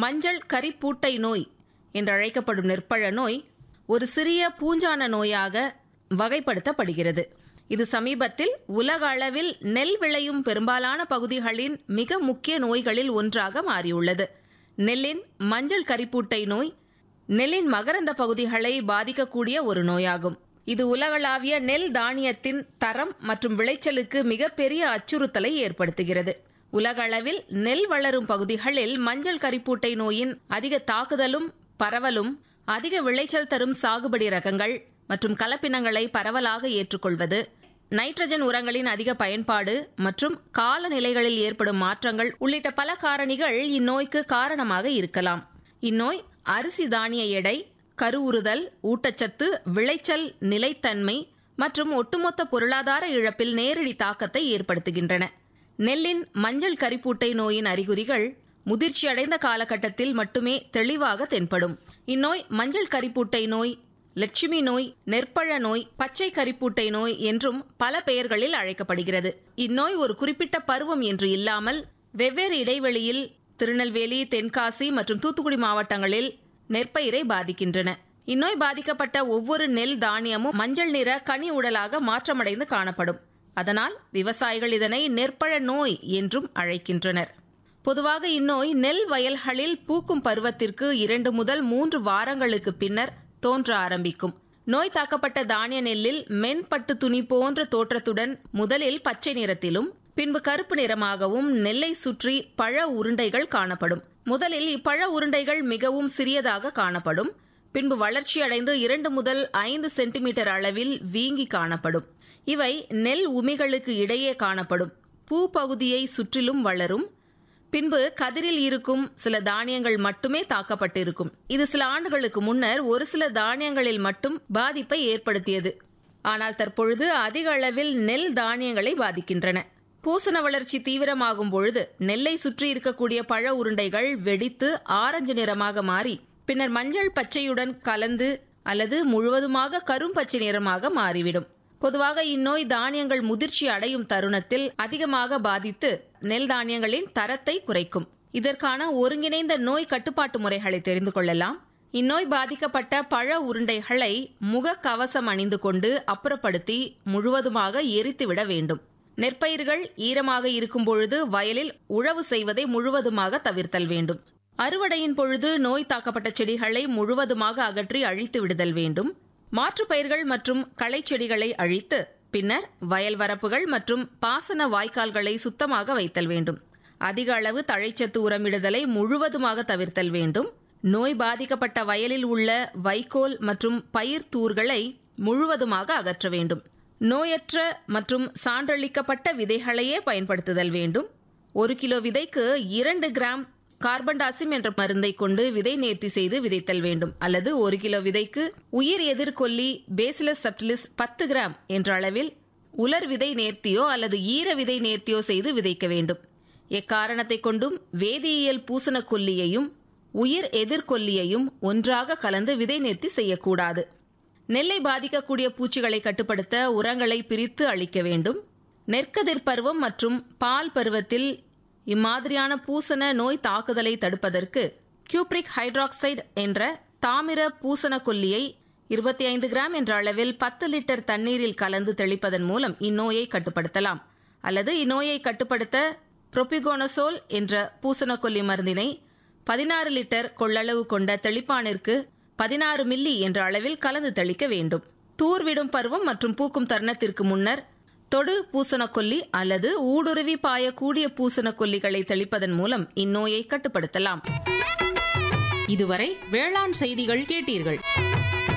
மஞ்சள் கரிப்பூட்டை நோய் என்றழைக்கப்படும் நெற்பழ நோய் ஒரு சிறிய பூஞ்சான நோயாக வகைப்படுத்தப்படுகிறது இது சமீபத்தில் உலக அளவில் நெல் விளையும் பெரும்பாலான பகுதிகளின் மிக முக்கிய நோய்களில் ஒன்றாக மாறியுள்ளது நெல்லின் மஞ்சள் கரிப்பூட்டை நோய் நெல்லின் மகரந்த பகுதிகளை பாதிக்கக்கூடிய ஒரு நோயாகும் இது உலகளாவிய நெல் தானியத்தின் தரம் மற்றும் விளைச்சலுக்கு மிகப்பெரிய அச்சுறுத்தலை ஏற்படுத்துகிறது உலகளவில் நெல் வளரும் பகுதிகளில் மஞ்சள் கரிப்பூட்டை நோயின் அதிக தாக்குதலும் பரவலும் அதிக விளைச்சல் தரும் சாகுபடி ரகங்கள் மற்றும் கலப்பினங்களை பரவலாக ஏற்றுக்கொள்வது நைட்ரஜன் உரங்களின் அதிக பயன்பாடு மற்றும் காலநிலைகளில் ஏற்படும் மாற்றங்கள் உள்ளிட்ட பல காரணிகள் இந்நோய்க்கு காரணமாக இருக்கலாம் இந்நோய் அரிசி தானிய எடை கருவுறுதல் ஊட்டச்சத்து விளைச்சல் நிலைத்தன்மை மற்றும் ஒட்டுமொத்த பொருளாதார இழப்பில் நேரடி தாக்கத்தை ஏற்படுத்துகின்றன நெல்லின் மஞ்சள் கரிப்பூட்டை நோயின் அறிகுறிகள் முதிர்ச்சியடைந்த காலகட்டத்தில் மட்டுமே தெளிவாக தென்படும் இந்நோய் மஞ்சள் கரிப்பூட்டை நோய் லட்சுமி நோய் நெற்பழ நோய் பச்சை கரிப்பூட்டை நோய் என்றும் பல பெயர்களில் அழைக்கப்படுகிறது இந்நோய் ஒரு குறிப்பிட்ட பருவம் என்று இல்லாமல் வெவ்வேறு இடைவெளியில் திருநெல்வேலி தென்காசி மற்றும் தூத்துக்குடி மாவட்டங்களில் நெற்பயிரை பாதிக்கின்றன இந்நோய் பாதிக்கப்பட்ட ஒவ்வொரு நெல் தானியமும் மஞ்சள் நிற கனி உடலாக மாற்றமடைந்து காணப்படும் அதனால் விவசாயிகள் இதனை நெற்பழ நோய் என்றும் அழைக்கின்றனர் பொதுவாக இந்நோய் நெல் வயல்களில் பூக்கும் பருவத்திற்கு இரண்டு முதல் மூன்று வாரங்களுக்கு பின்னர் தோன்ற ஆரம்பிக்கும் நோய் தாக்கப்பட்ட தானிய நெல்லில் மென்பட்டு துணி போன்ற தோற்றத்துடன் முதலில் பச்சை நிறத்திலும் பின்பு கருப்பு நிறமாகவும் நெல்லை சுற்றி பழ உருண்டைகள் காணப்படும் முதலில் இப்பழ உருண்டைகள் மிகவும் சிறியதாக காணப்படும் பின்பு வளர்ச்சியடைந்து இரண்டு முதல் ஐந்து சென்டிமீட்டர் அளவில் வீங்கி காணப்படும் இவை நெல் உமிகளுக்கு இடையே காணப்படும் பூ பகுதியை சுற்றிலும் வளரும் பின்பு கதிரில் இருக்கும் சில தானியங்கள் மட்டுமே தாக்கப்பட்டிருக்கும் இது சில ஆண்டுகளுக்கு முன்னர் ஒரு சில தானியங்களில் மட்டும் பாதிப்பை ஏற்படுத்தியது ஆனால் தற்பொழுது அதிக அளவில் நெல் தானியங்களை பாதிக்கின்றன பூசண வளர்ச்சி தீவிரமாகும் பொழுது நெல்லை சுற்றி இருக்கக்கூடிய பழ உருண்டைகள் வெடித்து ஆரஞ்சு நிறமாக மாறி பின்னர் மஞ்சள் பச்சையுடன் கலந்து அல்லது முழுவதுமாக கரும்பச்சை நிறமாக மாறிவிடும் பொதுவாக இந்நோய் தானியங்கள் முதிர்ச்சி அடையும் தருணத்தில் அதிகமாக பாதித்து நெல் தானியங்களின் தரத்தை குறைக்கும் இதற்கான ஒருங்கிணைந்த நோய் கட்டுப்பாட்டு முறைகளை தெரிந்து கொள்ளலாம் இந்நோய் பாதிக்கப்பட்ட பழ உருண்டைகளை முக கவசம் அணிந்து கொண்டு அப்புறப்படுத்தி முழுவதுமாக எரித்துவிட வேண்டும் நெற்பயிர்கள் ஈரமாக இருக்கும் பொழுது வயலில் உழவு செய்வதை முழுவதுமாக தவிர்த்தல் வேண்டும் அறுவடையின் பொழுது நோய் தாக்கப்பட்ட செடிகளை முழுவதுமாக அகற்றி அழித்து விடுதல் வேண்டும் மாற்றுப் பயிர்கள் மற்றும் களை செடிகளை அழித்து பின்னர் வயல் வரப்புகள் மற்றும் பாசன வாய்க்கால்களை சுத்தமாக வைத்தல் வேண்டும் அதிக அளவு தழைச்சத்து உரமிடுதலை முழுவதுமாக தவிர்த்தல் வேண்டும் நோய் பாதிக்கப்பட்ட வயலில் உள்ள வைக்கோல் மற்றும் பயிர் தூர்களை முழுவதுமாக அகற்ற வேண்டும் நோயற்ற மற்றும் சான்றளிக்கப்பட்ட விதைகளையே பயன்படுத்துதல் வேண்டும் ஒரு கிலோ விதைக்கு இரண்டு கிராம் கார்பன்டாசிம் என்ற மருந்தை கொண்டு விதை நேர்த்தி செய்து விதைத்தல் வேண்டும் அல்லது ஒரு கிலோ விதைக்கு உயிர் எதிர்கொல்லி பேசிலஸ் சப்டிலிஸ் பத்து கிராம் என்ற அளவில் உலர் விதை நேர்த்தியோ அல்லது ஈர விதை நேர்த்தியோ செய்து விதைக்க வேண்டும் எக்காரணத்தை கொண்டும் வேதியியல் பூசண கொல்லியையும் உயிர் எதிர்கொல்லியையும் ஒன்றாக கலந்து விதை நேர்த்தி செய்யக்கூடாது நெல்லை பாதிக்கக்கூடிய பூச்சிகளை கட்டுப்படுத்த உரங்களை பிரித்து அளிக்க வேண்டும் நெற்கதிர் பருவம் மற்றும் பால் பருவத்தில் இம்மாதிரியான பூசண நோய் தாக்குதலை தடுப்பதற்கு கியூப்ரிக் ஹைட்ராக்சைடு என்ற தாமிர பூசண கொல்லியை இருபத்தி ஐந்து கிராம் என்ற அளவில் பத்து லிட்டர் தண்ணீரில் கலந்து தெளிப்பதன் மூலம் இந்நோயை கட்டுப்படுத்தலாம் அல்லது இந்நோயை கட்டுப்படுத்த புரோபிகோனசோல் என்ற பூசணக்கொல்லி மருந்தினை பதினாறு லிட்டர் கொள்ளளவு கொண்ட தெளிப்பானிற்கு பதினாறு மில்லி என்ற அளவில் கலந்து தெளிக்க வேண்டும் தூர்விடும் பருவம் மற்றும் பூக்கும் தருணத்திற்கு முன்னர் தொடு பூசணக்கொல்லி அல்லது ஊடுருவி பாயக்கூடிய பூசணக்கொல்லிகளை தெளிப்பதன் மூலம் இந்நோயை கட்டுப்படுத்தலாம் இதுவரை வேளாண் செய்திகள் கேட்டீர்கள்